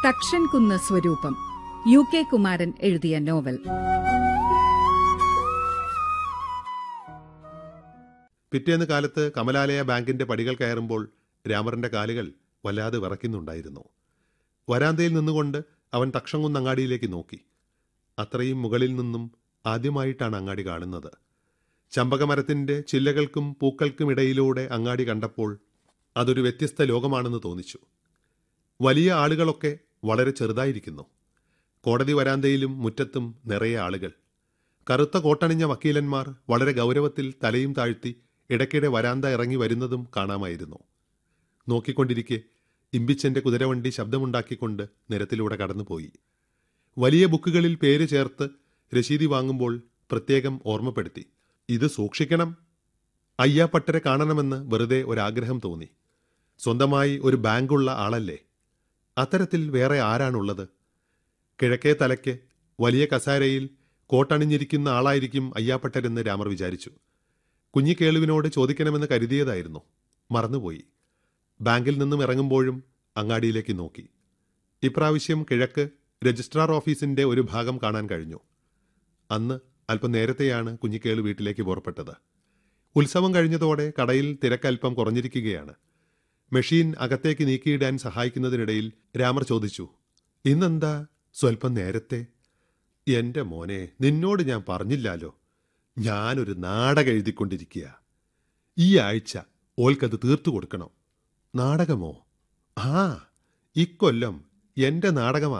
തക്ഷൻ കുന്ന് സ്വരൂപം U K Kumaran എഴുതിയ നോവൽ പിറ്റേന്ന് കാലത്ത് കമലാലയ ബാങ്കിന്റെ പടികൾ കയറുമ്പോൾ രാമറിന്റെ കാലുകൾ വല്ലാതെ വിറയ്ക്കുന്നുണ്ടായിരുന്നു വരാന്തയിൽ നിന്നുകൊണ്ട് അവൻ തക്ഷംകുന്ന് അങ്ങാടിയിലേക്ക് നോക്കി അത്രയും മുകളിൽ നിന്നും ആദ്യമായിട്ടാണ് അങ്ങാടി കാണുന്നത് ചമ്പകമരത്തിന്റെ ചില്ലകൾക്കും പൂക്കൾക്കും ഇടയിലൂടെ അങ്ങാടി കണ്ടപ്പോൾ അതൊരു വ്യത്യസ്ത ലോകമാണെന്ന് തോന്നിച്ചു വലിയ ആളുകളൊക്കെ വളരെ ചെറുതായിരിക്കുന്നു കോടതി വരാന്തയിലും മുറ്റത്തും നിറയെ ആളുകൾ കറുത്ത കോട്ടണിഞ്ഞ വക്കീലന്മാർ വളരെ ഗൗരവത്തിൽ തലയും താഴ്ത്തി ഇടയ്ക്കിടെ വരാന്ത ഇറങ്ങി വരുന്നതും കാണാമായിരുന്നു നോക്കിക്കൊണ്ടിരിക്കെ ഇമ്പിച്ചന്റെ കുതിരവണ്ടി ശബ്ദമുണ്ടാക്കിക്കൊണ്ട് നിരത്തിലൂടെ കടന്നുപോയി വലിയ ബുക്കുകളിൽ പേര് ചേർത്ത് രശീതി വാങ്ങുമ്പോൾ പ്രത്യേകം ഓർമ്മപ്പെടുത്തി ഇത് സൂക്ഷിക്കണം അയ്യാപ്പട്ടരെ കാണണമെന്ന് വെറുതെ ഒരാഗ്രഹം തോന്നി സ്വന്തമായി ഒരു ബാങ്കുള്ള ആളല്ലേ അത്തരത്തിൽ വേറെ ആരാണുള്ളത് കിഴക്കേ തലയ്ക്ക് വലിയ കസാരയിൽ കോട്ടണിഞ്ഞിരിക്കുന്ന ആളായിരിക്കും അയ്യാപ്പട്ടരെന്ന് രാമർ വിചാരിച്ചു കുഞ്ഞിക്കേളുവിനോട് ചോദിക്കണമെന്ന് കരുതിയതായിരുന്നു മറന്നുപോയി ബാങ്കിൽ നിന്നും ഇറങ്ങുമ്പോഴും അങ്ങാടിയിലേക്ക് നോക്കി ഇപ്രാവശ്യം കിഴക്ക് രജിസ്ട്രാർ ഓഫീസിന്റെ ഒരു ഭാഗം കാണാൻ കഴിഞ്ഞു അന്ന് അല്പം നേരത്തെയാണ് കുഞ്ഞിക്കേളു വീട്ടിലേക്ക് പുറപ്പെട്ടത് ഉത്സവം കഴിഞ്ഞതോടെ കടയിൽ തിരക്കൽപ്പം കുറഞ്ഞിരിക്കുകയാണ് മെഷീൻ അകത്തേക്ക് നീക്കിയിടാൻ സഹായിക്കുന്നതിനിടയിൽ രാമർ ചോദിച്ചു ഇന്നെന്താ സ്വൽപ്പം നേരത്തെ എന്റെ മോനെ നിന്നോട് ഞാൻ പറഞ്ഞില്ലാലോ ഞാനൊരു നാടകം എഴുതിക്കൊണ്ടിരിക്കുക ഈ ആഴ്ച ഓൽക്കത് തീർത്തു കൊടുക്കണം നാടകമോ ആ ഇക്കൊല്ലം എന്റെ നാടകം